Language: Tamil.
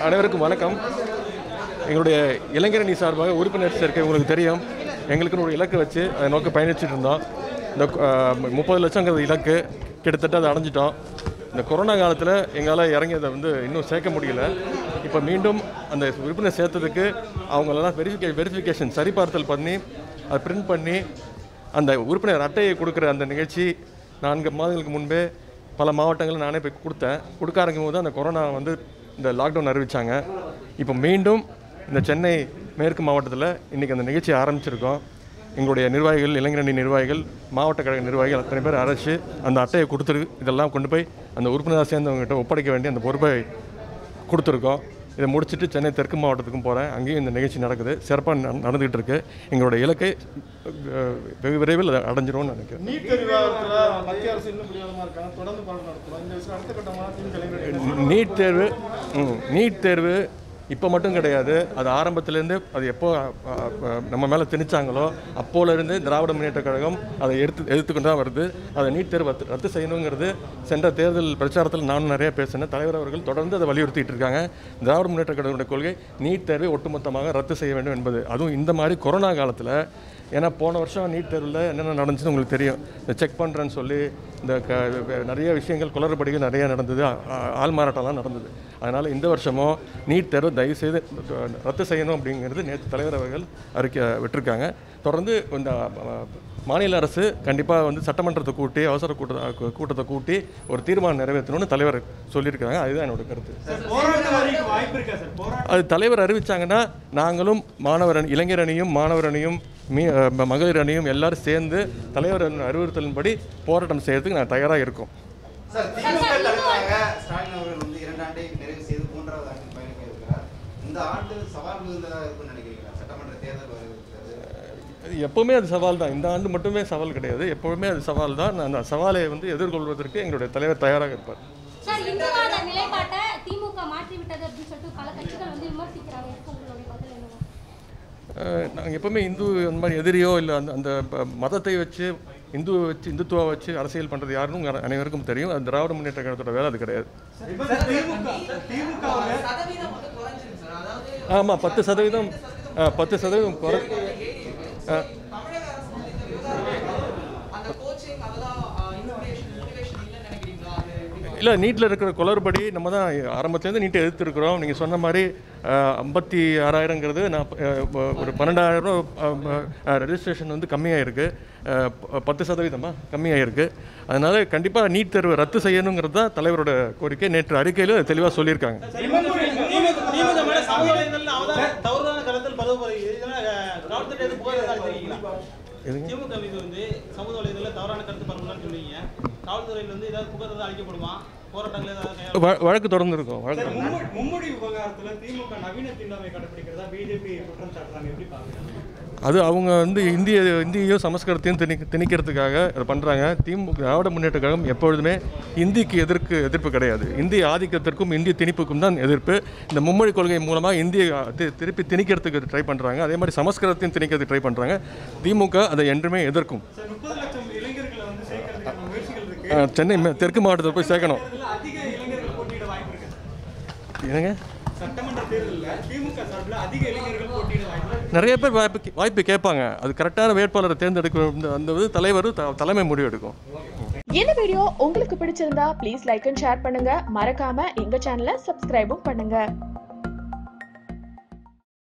அனைவருக்கும் வணக்கம் எங்களுடைய இளைஞரணி சார்பாக உறுப்பினர் சேர்க்கை உங்களுக்கு தெரியும் எங்களுக்குன்னு ஒரு இலக்கு வச்சு அதை நோக்கி பயணிச்சுட்டு இருந்தோம் இந்த முப்பது லட்சங்கிறது இலக்கு கிட்டத்தட்ட அதை அடைஞ்சிட்டோம் இந்த கொரோனா காலத்தில் எங்களால் இறங்கி அதை வந்து இன்னும் சேர்க்க முடியல இப்போ மீண்டும் அந்த உறுப்பினர் சேர்த்ததுக்கு அவங்களெல்லாம் வெரிஃபிகே வெரிஃபிகேஷன் சரிபார்த்தல் பண்ணி அதை பிரிண்ட் பண்ணி அந்த உறுப்பினர் அட்டையை கொடுக்குற அந்த நிகழ்ச்சி நான்கு மாதங்களுக்கு முன்பே பல மாவட்டங்களில் நானே போய் கொடுத்தேன் கொடுக்க ஆரம்பிக்கும் போது அந்த கொரோனா வந்து இந்த லாக்டவுன் அறிவிச்சாங்க இப்போ மீண்டும் இந்த சென்னை மேற்கு மாவட்டத்தில் இன்றைக்கி அந்த நிகழ்ச்சி ஆரம்பிச்சிருக்கோம் எங்களுடைய நிர்வாகிகள் இளைஞரணி நிர்வாகிகள் மாவட்ட கழக நிர்வாகிகள் அத்தனை பேர் அரைச்சி அந்த அட்டையை கொடுத்துரு இதெல்லாம் கொண்டு போய் அந்த உறுப்பினராக சேர்ந்தவங்ககிட்ட ஒப்படைக்க வேண்டிய அந்த பொறுப்பை கொடுத்துருக்கோம் இதை முடிச்சுட்டு சென்னை தெற்கு மாவட்டத்துக்கும் போகிறேன் அங்கேயும் இந்த நிகழ்ச்சி நடக்குது சிறப்பாக நடந்துகிட்டு இருக்கு எங்களோட இலக்கை அஹ், வெகு விரைவில் அதை அடைஞ்சிரும்னு நினைக்கிறேன் நீட் தேர்வு விவகாரத்தில் மத்திய அரசு இன்னும் பிடிவாதமாக இருக்காங்க தொடர்ந்து போராட்டம் நடத்துறோம் இந்த விஷயம் அடுத்த கட்டமாக திமுக இளைஞர்கள் நீட் தேர்வு ம், நீட் தேர்வு இப்போ மட்டும் கிடையாது அது ஆரம்பத்திலேருந்து அது எப்போ அ, அ, நம்ம மேலே திணிச்சாங்களோ அப்போலேருந்து திராவிட முன்னேற்ற கழகம் அதை எடுத்து எதிர்த்துக்கொண்டு தான் வருது அதை நீட் தேர்வு ரத்து ரத்து செய்யணுங்கிறது சென்ற தேர்தல் பிரச்சாரத்தில் நானும் நிறைய பேசினேன் தலைவர் அவர்கள் தொடர்ந்து அதை வலியுறுத்திட்டு இருக்காங்க திராவிட முன்னேற்ற கழகத்துடைய கொள்கை நீட் தேர்வை ஒட்டுமொத்தமாக ரத்து செய்ய வேண்டும் என்பது அதுவும் இந்த மாதிரி கொரோனா காலத்தில் ஏன்னா போன வருஷம் நீட் தேர்வில் என்னென்ன நடந்துச்சுன்னு உங்களுக்கு தெரியும் இந்த செக் பண்ணுறேன்னு சொல்லி இந்த க நிறைய விஷயங்கள் குளறுபடிகள் நிறைய நடந்தது ஆ- ஆ- ஆள் மாறாட்டம்லாம் நடந்தது அதனால் இந்த வருஷமும் நீட் தேர்வு தயவுசெய்து ரத்து செய்யணும் அப்படிங்கிறது நேற்று தலைவர் அவர்கள் அறிக்கை விட்டிருக்காங்க தொடர்ந்து இந்த அ, மாநில அரசு கண்டிப்பாக வந்து சட்டமன்றத்தை கூட்டி அவசர கூட்ட கூட்டத்தை கூட்டி ஒரு தீர்மானம் நிறைவேற்றணும்னு தலைவர் சொல்லியிருக்காங்க அதுதான் என்னோட கருத்து போராட்டம் வாய்ப்பு இருக்கா சார் போராட்டம் அது தலைவர் அறிவிச்சாங்கன்னா நாங்களும் மாணவர் அணி இளைஞர் அணியும் மாணவர் அணியும் மீ அஹ் ம- மகளிர் அணியும் எல்லாரும் சேர்ந்து தலைவர் அறிவுறுத்தலின்படி போராட்டம் செய்யறதுக்கு நான் தயாராக இருக்கோம் சார் திமுக தலைவராக ஸ்டாலின் அவர்கள் வந்து இரண்டு ஆண்டை நிறைவு செய்து மூன்றாவது ஆண்டில் பயணிக்க இருக்கிறார் இந்த ஆண்டு சவால் மிகுந்ததாக இருக்கும்னு நினைக்கிறீங்களா சட்டமன்ற தேர்தல் வர இருக்கிறது அது எப்போவுமே அது சவால் தான் இந்த ஆண்டு மட்டுமே சவால் கிடையாது எப்போவுமே அது சவால் தான் நான் அந்த சவாலை வந்து எதிர்கொள்வதற்கு எங்களுடைய தலைவர் தயாராக இருப்பார் சார் இந்துவாத நிலைப்பாட்டை திமுக மாற்றி விட்டது அப்படின்னு சொல்லிட்டு பல கட்சிகள் வந்து விமர்சிக்கிறாங்க இதுக்கு உங்களுடைய பதில் என்னவா நாங்கள் எப்போவுமே இந்து அந்த மாதிரி எதிரியோ இல்லை அந்த அந்த ப- மதத்தை வச்சு இந்து வச்சு இந்துத்துவா வச்சு அரசியல் பண்ணுறது யாருன்னு உங்க அனைவருக்கும் தெரியும் அது திராவிட முன்னேற்ற கழகத்தோட வேலை அது கிடையாது ஆமாம் பத்து சதவீதம் ஆ, பத்து சதவீதம் குறை ஆ, அந்த கோச்சிங் அதெல்லாம் இன்ஸ்பிரேஷன் மோட்டிவேஷன் இல்லைன்னு நினைக்கிறீங்களா அது எப்படி இல்லை நீட்டில் இருக்கிற குளறுபடி நம்ம தான் ஆரம்பத்துலேருந்து நீட்டை எதிர்த்துருக்குறோம் நீங்கள் சொன்ன மாதிரி ஐம்பத்தி ஆறாயிரங்கிறது நான் ஒரு பன்னெண்டாயிரம் ரூபா ரெஜிஸ்ட்ரேஷன் வந்து கம்மியாக இருக்குது பத்து சதவீதமா கம்மியாக இருக்குது அதனால் கண்டிப்பாக நீட் தேர்வை ரத்து செய்யணுங்கிறது தான் தலைவரோட கோரிக்கை நேற்று அறிக்கையில் தெளிவாக சொல்லியிருக்காங்க திமுக மேல சமூக வலைதளங்கள்ல அவதான் தவறான கருத்தில் பரவு போறீங்க இதெல்லாம் காவல்துறை எதுவும் புகார் ஏதாவது தெரியுங்களா எதுங்க? திமுக மீது வந்து சமூக வலைதளங்கள்ல தவறான கருத்து பரவலான்னு சொல்லுவீங்க காவல்துறையில வந்து ஏதாவது புகார் ஏதாவது அளிக்கப்படுமா போராட்டங்கள் ஏதாவது கையாள- வ- வழக்கு தொடர்ந்து இருக்கும் வழக்கு தொடர்ந்து. மும்மொழி மும்மொழி விவகாரத்துல திமுக நவீன தீண்டாமை கடைபிடிக்கிறதா பிஜேபி குற்றம் சாட்டுறாங்க எப்படி பாக்குறீங்க அது அவங்க வந்து இந்திய இந்தியையும் சமஸ்கிருதத்தையும் திணி திணிக்கிறதுக்காக இதை பண்ணுறாங்க திமுக திராவிட முன்னேற்ற கழகம் எப்பொழுதுமே இந்திக்கு எதிர்க்கு எதிர்ப்பு கிடையாது இந்திய ஆதிக்கத்திற்கும் இந்திய திணிப்புக்கும் தான் எதிர்ப்பு இந்த மும்மொழி கொள்கை மூலமாக இந்திய தி- திருப்பி திணிக்கிறதுக்கு ட்ரை பண்ணுறாங்க அதே மாதிரி சமஸ்கிருதத்தையும் திணிக்கிறதுக்கு ட்ரை பண்ணுறாங்க திமுக அதை என்றுமே எதிர்க்கும் சார் முப்பது லட்சம் இளைஞர்களை வந்து சேர்க்கறதுக்கான முயற்சிகள் இருக்கு அஹ், சென்னை மே- தெற்கு மாவட்டத்தில் போய் சேர்க்கணும் இதுல அதிக இளைஞர்கள் போட்டியிட வாய்ப்பு இருக்கு என்னங்க சட்டமன்ற தேர்தலில் திமுக சார்பில் அதிக இளைஞர்கள் போட்டியிட வாய்ப்பு இருக்கு நிறைய பேர் வாய்ப்பு கே- வாய்ப்பு கேட்பாங்க அது கரெக்டான வேட்பாளரை தேர்ந்தெடுக்க அந்த இது தலைவர் த- தலைமை முடிவு எடுக்கும் இந்த வீடியோ உங்களுக்கு பிடிச்சிருந்தா ப்ளீஸ் லைக் அண்ட் ஷேர் பண்ணுங்க மறக்காம எங்க சேனலை சப்ஸ்கிரைபும் பண்ணுங்க